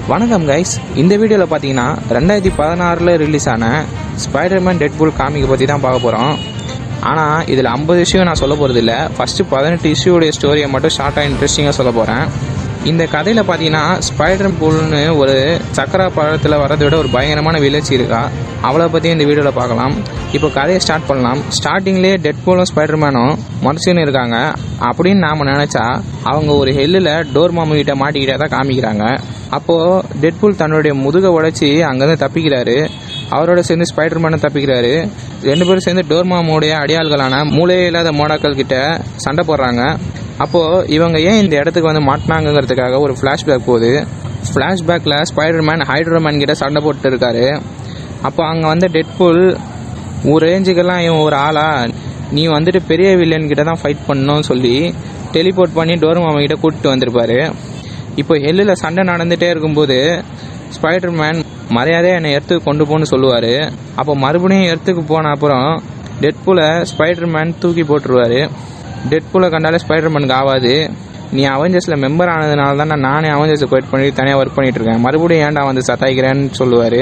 வணக்கம் கைஸ் இந்த வீடியோவில் பார்த்தீங்கன்னா ரெண்டாயிரத்தி பதினாறில் ரிலீஸ் ஆன ஸ்பைடர்மேன் டெட்பூல் காமிக்கை பற்றி தான் பார்க்க போகிறோம் ஆனால் இதில் ஐம்பது இஷ்யூ நான் சொல்ல போகிறது இல்லை ஃபஸ்ட்டு பதினெட்டு இஷ்யூடைய ஸ்டோரியை மட்டும் ஷார்ட்டாக இன்ட்ரெஸ்டிங்காக சொல்ல போகிறேன் இந்த கதையில் பார்த்தீங்கன்னா ஸ்பைடர் பூல்னு ஒரு சக்கரா பழத்தில் வரதை விட ஒரு பயங்கரமான விளைச்சி இருக்கா அவளை பற்றி இந்த வீடியோவில் பார்க்கலாம் இப்போ கதையை ஸ்டார்ட் பண்ணலாம் ஸ்டார்டிங்லேயே டெட் பூலும் ஸ்பைடர்மேனும் மறைச்சுன்னு இருக்காங்க அப்படின்னு நாம் நினச்சா அவங்க ஒரு ஹெல்லில் டோர் மாமு கிட்ட மாட்டிக்கிட்டே தான் காமிக்கிறாங்க அப்போது டெட்பூல் தன்னுடைய முதுகை உடைச்சி அங்கேருந்து தப்பிக்கிறாரு அவரோட சேர்ந்து ஸ்பைடர்மேனும் தப்பிக்கிறாரு ரெண்டு பேரும் சேர்ந்து டோர்மாமுடைய அடியாள்களான மூளையே இல்லாத மோடாக்கள் கிட்ட சண்டை போடுறாங்க அப்போது இவங்க ஏன் இந்த இடத்துக்கு வந்து மாட்டினாங்கிறதுக்காக ஒரு ஃப்ளாஷ்பேக் போகுது ஃப்ளாஷ்பேக்கில் ஸ்பைடர்மேன் ஹைட்ரோமேன் கிட்ட சண்டை போட்டு இருக்காரு அப்போ அங்கே வந்து டெட்பூல் ஒரு ரேஞ்சுக்கெல்லாம் இவன் ஒரு ஆளா நீ வந்துட்டு பெரிய வில்லன் கிட்ட தான் ஃபைட் பண்ணணும்னு சொல்லி டெலிபோர்ட் பண்ணி டோர்மாமா கிட்ட கூட்டிட்டு வந்திருப்பாரு இப்போ ஹெல்லில் சண்டை நடந்துகிட்டே இருக்கும்போது ஸ்பைடர்மேன் மரியாதையாக என்னை எர்த்துக்கு கொண்டு போன்னு சொல்லுவார் அப்போ மறுபடியும் எர்த்துக்கு போன அப்புறம் டெட்பூலை ஸ்பைடர்மேன் தூக்கி போட்டுருவாரு டெட்பூலை கண்டாலே ஸ்பைடர்மேனுக்கு ஆகாது நீ அவெஞ்சர்ஸில் மெம்பர் ஆனதுனால தான் நான் நானே அவெஞ்சர்ஸை குவைட் பண்ணி தனியாக ஒர்க் பண்ணிட்டு இருக்கேன் மறுபடியும் ஏன்டா வந்து சத்தாய்க்கிறேன்னு சொல்லுவார்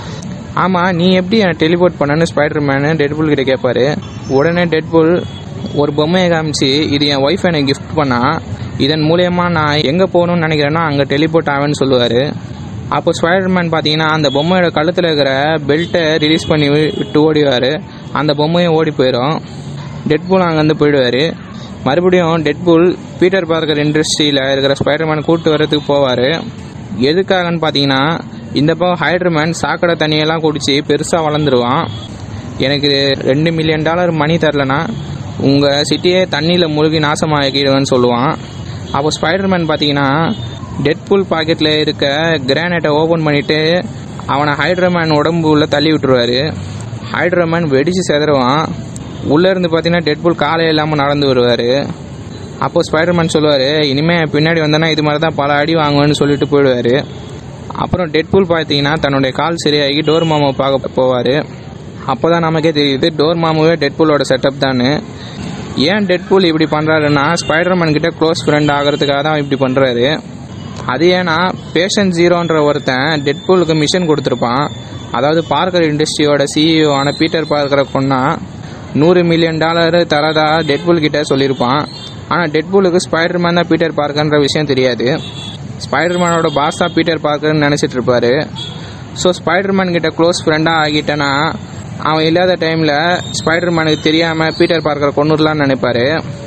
ஆமாம் நீ எப்படி என்னை டெலிபோர்ட் பண்ணன்னு ஸ்பைடர்மேனு டெட்பூல் கிட்ட கேட்பாரு உடனே டெட்பூல் ஒரு பொம்மையை காமிச்சு இது என் ஒய்ஃப் எனக்கு கிஃப்ட் பண்ணா இதன் மூலயமா நான் எங்கே போகணும்னு நினைக்கிறேனோ அங்கே டெலிபோர்ட் ஆவேன்னு சொல்லுவார் அப்போ ஸ்பைடர்மேன் பார்த்தீங்கன்னா அந்த பொம்மையோட கழுத்தில் இருக்கிற பெல்ட்டை ரிலீஸ் பண்ணி விட்டு ஓடிவார் அந்த பொம்மையும் ஓடி போயிடும் டெட்பூல் அங்கேருந்து போயிடுவார் மறுபடியும் டெட்பூல் பீட்டர் பார்க்கர் இண்டஸ்ட்ரியில் இருக்கிற ஸ்பைடர்மேன் கூப்பிட்டு வர்றதுக்கு போவார் எதுக்காகன்னு பார்த்தீங்கன்னா இந்த பக்கம் ஹைட்ரமேன் சாக்கடை தண்ணியெல்லாம் குடிச்சு பெருசாக வளர்ந்துருவான் எனக்கு ரெண்டு மில்லியன் டாலர் மணி தரலனா உங்கள் சிட்டியே தண்ணியில் முழுகி நாசமாக்கிடுவேன்னு சொல்லுவான் அப்போ ஸ்பைடர்மேன் பார்த்தீங்கன்னா டெட்பூல் பாக்கெட்டில் இருக்க கிரானைட்டை ஓப்பன் பண்ணிவிட்டு அவனை ஹைட்ரமேன் உடம்பு உள்ள தள்ளி விட்டுருவாரு ஹைட்ரமேன் வெடிச்சு செதறுவான் உள்ளே இருந்து பார்த்தீங்கன்னா டெட்பூல் காலை இல்லாமல் நடந்து வருவார் அப்போ ஸ்பைடர்மேன் சொல்லுவார் இனிமேல் பின்னாடி வந்தேன்னா இது மாதிரி தான் பல அடி வாங்குவேன்னு சொல்லிட்டு போயிடுவார் அப்புறம் டெட்பூல் பார்த்தீங்கன்னா தன்னுடைய கால் சரியாகி டோர் மாமாவை பார்க்க போவார் அப்போ தான் நமக்கே தெரியுது டோர் மாமாவே டெட்பூலோட செட்டப் தான் ஏன் டெட்பூல் இப்படி பண்ணுறாருன்னா ஸ்பைடர்மேன் கிட்ட க்ளோஸ் ஃப்ரெண்ட் ஆகிறதுக்காக தான் இப்படி பண்ணுறாரு அது ஏன்னா பேஷன் ஜீரோன்ற ஒருத்தன் டெட்பூலுக்கு மிஷன் கொடுத்துருப்பான் அதாவது பார்க்கர் இண்டஸ்ட்ரியோட சிஇஓ ஆன பீட்டர் பார்க்கரை கொன்னா நூறு மில்லியன் டாலர் தரதா டெட்பூல் கிட்ட சொல்லியிருப்பான் ஆனால் டெட்பூலுக்கு ஸ்பைடர்மேன் தான் பீட்டர் பார்க்கர்ன்ற விஷயம் தெரியாது ஸ்பைடர்மேனோட பாஸ் தான் பீட்டர் பார்க்கர்னு நினச்சிட்டு இருப்பாரு ஸோ ஸ்பைடர்மேன் கிட்ட க்ளோஸ் ஃப்ரெண்டாக ஆகிட்டேன்னா அவன் இல்லாத டைமில் ஸ்பைடர்மேனுக்கு தெரியாமல் பீட்டர் பார்க்கர் கொண்டுடலான்னு நினைப்பாரு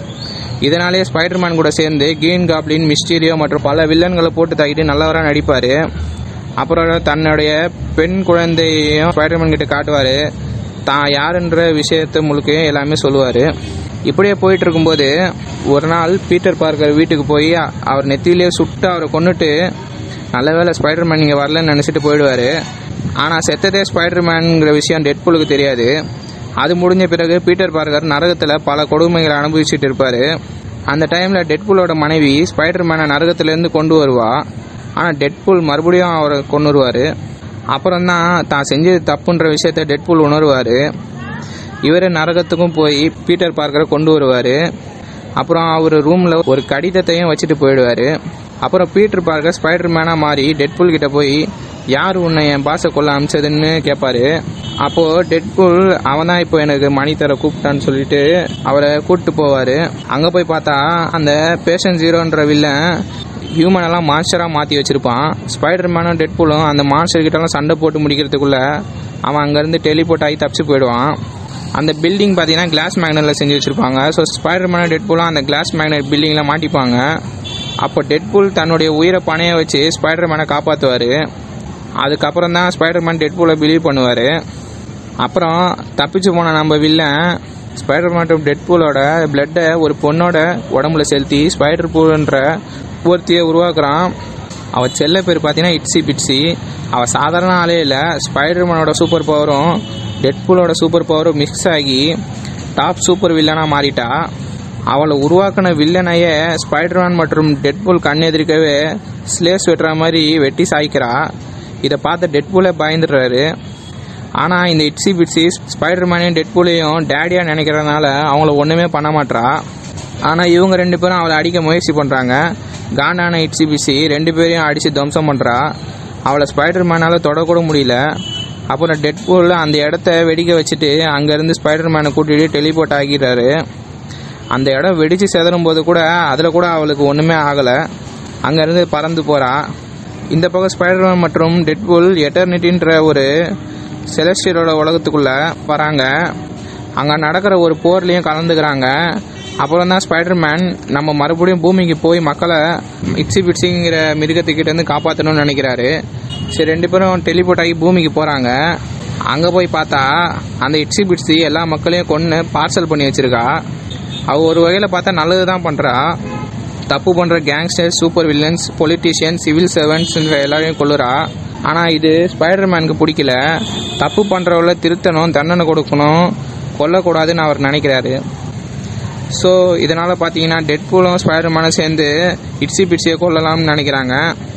இதனாலேயே ஸ்பைடர்மேன் கூட சேர்ந்து கிரீன் காப்ளின் மிஸ்டீரியோ மற்றும் பல வில்லன்களை போட்டு தாக்கிட்டு நல்லவராக நடிப்பார் அப்புறம் தன்னுடைய பெண் குழந்தையையும் ஸ்பைடர்மேன் கிட்ட காட்டுவார் தான் யாருன்ற விஷயத்த முழுக்க எல்லாமே சொல்லுவார் இப்படியே போயிட்டு இருக்கும்போது ஒரு நாள் பீட்டர் பார்க்கர் வீட்டுக்கு போய் அவர் நெத்தியிலேயே சுட்டு அவரை கொண்டுட்டு நல்ல வேளை ஸ்பைடர்மேன் இங்கே வரலன்னு நினச்சிட்டு போயிடுவார் ஆனால் செத்ததே ஸ்பைடர்மேனுங்கிற விஷயம் டெட்பூலுக்கு தெரியாது அது முடிஞ்ச பிறகு பீட்டர் பார்க்கர் நரகத்தில் பல கொடுமைகளை அனுபவிச்சுட்டு இருப்பார் அந்த டைமில் டெட்பூலோட மனைவி ஸ்பைடர்மேனை நரகத்திலேருந்து கொண்டு வருவா ஆனால் டெட்பூல் மறுபடியும் அவரை கொண்டு வருவார் அப்புறம் தான் தான் செஞ்சது தப்புன்ற விஷயத்த டெட்பூல் உணர்வார் இவர் நரகத்துக்கும் போய் பீட்டர் பார்க்கரை கொண்டு வருவார் அப்புறம் அவர் ரூமில் ஒரு கடிதத்தையும் வச்சுட்டு போயிடுவார் அப்புறம் பீட்டர் பார்க்கர் ஸ்பைடர் மேனாக மாறி டெட்பூல் கிட்ட போய் யார் உன்னை என் பாசை கொள்ள அமிச்சதுன்னு கேட்பாரு அப்போது டெட்பூல் அவன் தான் இப்போ எனக்கு மணி தர கூப்பிட்டான்னு சொல்லிட்டு அவரை கூப்பிட்டு போவார் அங்கே போய் பார்த்தா அந்த பேஷன் ஜீரோன்ற வில்லன் ஹியூமன் எல்லாம் மான்ஸ்டராக மாற்றி வச்சுருப்பான் ஸ்பைடர் மேனும் டெட்பூலும் அந்த மான்ஸ்டர் கிட்டலாம் சண்டை போட்டு முடிக்கிறதுக்குள்ளே அவன் அங்கேருந்து டெலிபோர்ட் ஆகி தப்பிச்சு போயிடுவான் அந்த பில்டிங் பார்த்தீங்கன்னா கிளாஸ் மேக்னெட்டில் செஞ்சு வச்சுருப்பாங்க ஸோ ஸ்பைடர் மேனும் டெட்பூலும் அந்த கிளாஸ் மேக்னெட் பில்டிங்கில் மாட்டிப்பாங்க அப்போ டெட்பூல் தன்னுடைய உயிரை பணைய வச்சு ஸ்பைடர் மேனை காப்பாற்றுவார் அதுக்கப்புறம் தான் ஸ்பைடர் மேன் டெட்பூலை பிலீவ் பண்ணுவார் அப்புறம் தப்பிச்சு போன நம்ம வில்லன் ஸ்பைடர் மற்றும் டெட்பூலோட பிளட்டை ஒரு பொண்ணோட உடம்புல செலுத்தி ஸ்பைடர் பூல்ன்ற ஒருத்தியை உருவாக்குறான் அவள் செல்ல பேர் பார்த்தீங்கன்னா இட்ஸி பிட்ஸி அவள் சாதாரண ஆளே இல்லை ஸ்பைடர்மேனோட சூப்பர் பவரும் டெட்பூலோட சூப்பர் பவரும் மிக்ஸ் ஆகி டாப் சூப்பர் வில்லனாக மாறிட்டா அவளை உருவாக்கின வில்லனையே ஸ்பைடர்மேன் மற்றும் டெட்பூல் கண்ணெதிர்க்கவே ஸ்லேஸ் வெட்டுற மாதிரி வெட்டி சாய்க்கிறா இதை பார்த்த டெட்பூலே பயந்துடுறாரு ஆனால் இந்த இட்ஸி பிட்ஸி ஸ்பைடர்மேனையும் டெட்பூலையும் டேடியாக நினைக்கிறதுனால அவங்கள ஒன்றுமே பண்ண மாட்றா ஆனால் இவங்க ரெண்டு பேரும் அவளை அடிக்க முயற்சி பண்ணுறாங்க காண்டான இட்சிபிசி ரெண்டு பேரையும் அடித்து துவம்சம் பண்ணுறா அவளை ஸ்பைடர் மேனால் தொடக்கூட முடியல அப்புறம் டெட்பூல் அந்த இடத்த வெடிக்க வச்சுட்டு அங்கேருந்து ஸ்பைடர் மேனை கூட்டிகிட்டு டெலிபோர்ட் ஆகிடுறாரு அந்த இடம் வெடித்து செதறும் போது கூட அதில் கூட அவளுக்கு ஒன்றுமே ஆகலை அங்கேருந்து பறந்து போகிறா இந்த பக்கம் ஸ்பைடர்மேன் மற்றும் டெட்புல் எட்டர்னிட்டின்ற ஒரு செலஸ்டியரோட உலகத்துக்குள்ளே வராங்க அங்கே நடக்கிற ஒரு போர்லேயும் கலந்துக்கிறாங்க அப்புறம் தான் ஸ்பைடர்மேன் நம்ம மறுபடியும் பூமிக்கு போய் மக்களை இட்ஸி பிட்ஸிங்கிற மிருகத்துக்கிட்டேருந்து காப்பாற்றணும்னு நினைக்கிறாரு சரி ரெண்டு பேரும் டெலிபோர்ட் ஆகி பூமிக்கு போகிறாங்க அங்கே போய் பார்த்தா அந்த இட்ஸி பிட்ஸி எல்லா மக்களையும் கொன்று பார்சல் பண்ணி வச்சிருக்கா அவள் ஒரு வகையில் பார்த்தா நல்லது தான் பண்ணுறா தப்பு பண்ணுற gangsters super villains politician civil சர்வன்ட்ஸ்ன்ற எல்லாரையும் கொள்ளுறா ஆனால் இது ஸ்பைடர்மேனுக்கு பிடிக்கல தப்பு பண்ணுறவள திருத்தணும் தண்டனை கொடுக்கணும் கொல்லக்கூடாதுன்னு அவர் நினைக்கிறாரு ஸோ இதனால் பார்த்தீங்கன்னா டெட்பூலும் ஸ்பைடர்மேனும் சேர்ந்து இட்ஸி பிட்ஸியை கொல்லலாம்னு நினைக்கிறாங்க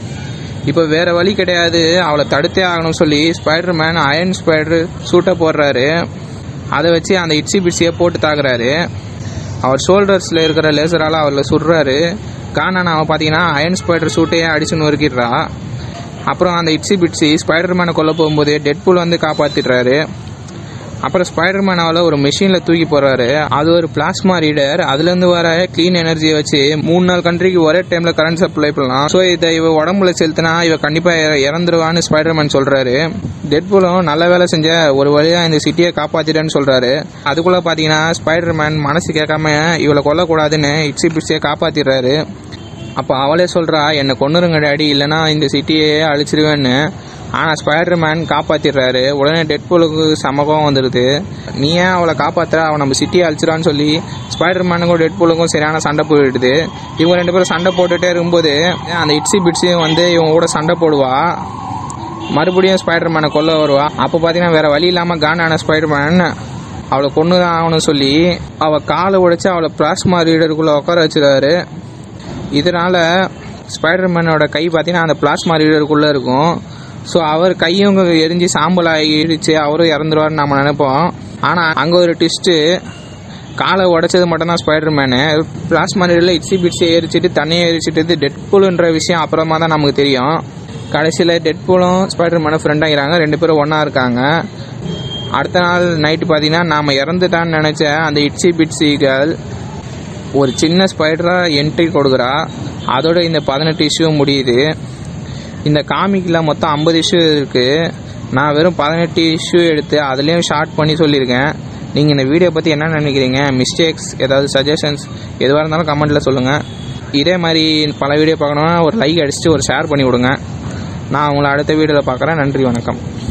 இப்போ வேற வழி கிடையாது அவளை தடுத்தே ஆகணும்னு சொல்லி ஸ்பைடர்மேன் அயன் ஸ்பைடர் சூட்டை போடுறாரு அதை வச்சு அந்த இட்ஸி பிட்ஸியை போட்டு தாக்குறாரு அவர் ஷோல்டர்ஸில் இருக்கிற லேசரால் அவரில் சுடுறாரு காணான அவன் பார்த்தீங்கன்னா அயன் ஸ்பைடர் சூட்டையே அடிச்சு நொறுக்கிடுறா அப்புறம் அந்த இட்ஸி பிட்ஸி ஸ்பைடர்மேனை கொல்ல போகும்போது டெட்பூல் வந்து காப்பாற்றிடுறாரு அப்புறம் ஸ்பைடர்மேன் அவளை ஒரு மிஷினில் தூக்கி போடுறாரு அது ஒரு பிளாஸ்மா ரீடர் அதுலேருந்து வர க்ளீன் எனர்ஜியை வச்சு மூணு நாள் கண்ட்ரிக்கு ஒரே டைமில் கரண்ட் சப்ளை பண்ணலாம் ஸோ இதை இவ உடம்புல செலுத்தினா இவ கண்டிப்பாக இறந்துருவான்னு ஸ்பைடர்மேன் சொல்கிறாரு டெட்பூலும் நல்ல வேலை செஞ்ச ஒரு வழியாக இந்த சிட்டியை காப்பாற்றிட்டேன்னு சொல்கிறாரு அதுக்குள்ளே பார்த்தீங்கன்னா ஸ்பைடர்மேன் மனசு கேட்காம இவளை கொல்லக்கூடாதுன்னு இட்ஸி பிட்ஸியை காப்பாற்றிடுறாரு அப்போ அவளே சொல்கிறா என்னை கொன்னுருங்க டேடி இல்லைன்னா இந்த சிட்டியே அழிச்சிருவேன்னு ஆனால் ஸ்பைடர்மேன் காப்பாற்றிடுறாரு உடனே டெட்பூலுக்கு சமகம் வந்துடுது நீ ஏன் அவளை காப்பாற்றுற அவன் நம்ம சிட்டியை அழிச்சிடான்னு சொல்லி ஸ்பைடர்மேனுக்கும் டெட்பூலுக்கும் சரியான சண்டை போயிடுது இவங்க ரெண்டு பேரும் சண்டை போட்டுகிட்டே இருக்கும்போது அந்த இட்ஸி பிட்ஸையும் வந்து இவங்க கூட சண்டை போடுவா மறுபடியும் ஸ்பைடர்மேனை கொல்ல வருவா அப்போ பார்த்தீங்கன்னா வேற வழி இல்லாமல் காண்டான ஸ்பைடர்மேன் அவளை கொண்டு தான் ஆகணும்னு சொல்லி அவள் காலை உடைச்சு அவளை பிளாஸ்மா ரீடருக்குள்ளே உட்கார வச்சிருவாரு இதனால ஸ்பைடர்மேனோட கை பார்த்தீங்கன்னா அந்த பிளாஸ்மா ரீடருக்குள்ளே இருக்கும் ஸோ அவர் கையும் எரிஞ்சு சாம்பல் ஆகிடுச்சு அவரும் இறந்துருவார்னு நம்ம நினைப்போம் ஆனால் அங்கே ஒரு ட்விஸ்ட்டு காலை உடைச்சது மட்டும்தான் ஸ்பைடர்மேனு பிளாஸ்மா ரீடரில் இட்ஸி பிட்ஸை எரிச்சிட்டு தண்ணியை எரிச்சிட்டு டெட்பூலுன்ற விஷயம் அப்புறமா தான் நமக்கு தெரியும் கடைசியில் டெட்பூலும் ஸ்பைடர்மேனும் ஃப்ரெண்டாகிறாங்க ரெண்டு பேரும் ஒன்றா இருக்காங்க அடுத்த நாள் நைட்டு பார்த்தீங்கன்னா நாம் இறந்துட்டான்னு நினச்ச அந்த இட்ஸி பிட்ஸி கேர்ள் ஒரு சின்ன ஸ்பைடராக என்ட்ரி கொடுக்குறா அதோட இந்த பதினெட்டு இஷ்யூ முடியுது இந்த காமிக்கில் மொத்தம் ஐம்பது இஷ்யூ இருக்குது நான் வெறும் பதினெட்டு இஷ்யூ எடுத்து அதுலேயும் ஷார்ட் பண்ணி சொல்லியிருக்கேன் நீங்கள் இந்த வீடியோ பற்றி என்ன நினைக்கிறீங்க மிஸ்டேக்ஸ் ஏதாவது சஜஷன்ஸ் எதுவாக இருந்தாலும் கமெண்ட்டில் சொல்லுங்கள் இதே மாதிரி பல வீடியோ பார்க்கணுன்னா ஒரு லைக் அடிச்சுட்டு ஒரு ஷேர் பண்ணி விடுங்க நான் உங்களை அடுத்த வீடியோவில் பார்க்குறேன் நன்றி வணக்கம்